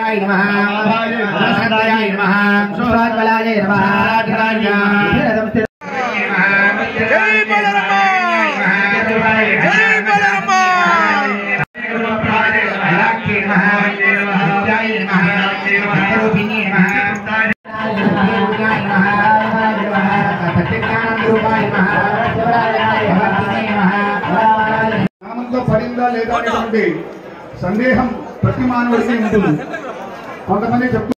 శ్రీరాజాయ నమః వరసంతాయ నమః సురాజ్వలాయ నమః జై బలరామ జై బలరామ నామంతో పడిందా లేదా అనేటువంటి సందేహం ప్రతి మానవుడికి ఉంటుంది కొంతమంది చెప్తూ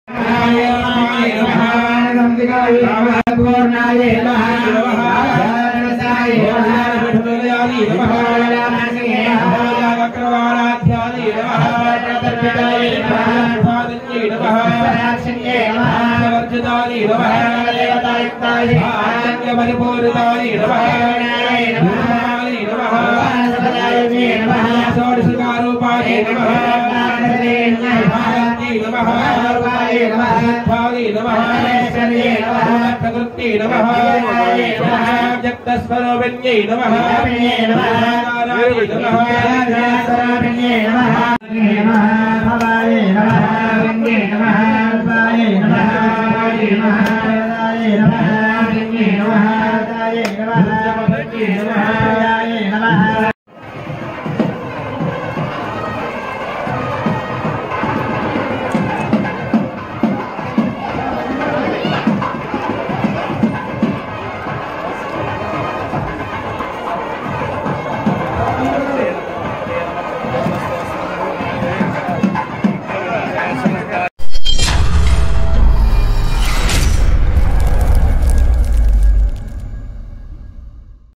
జగతస్వరూపిణ్యై నమః నారాయణై నమః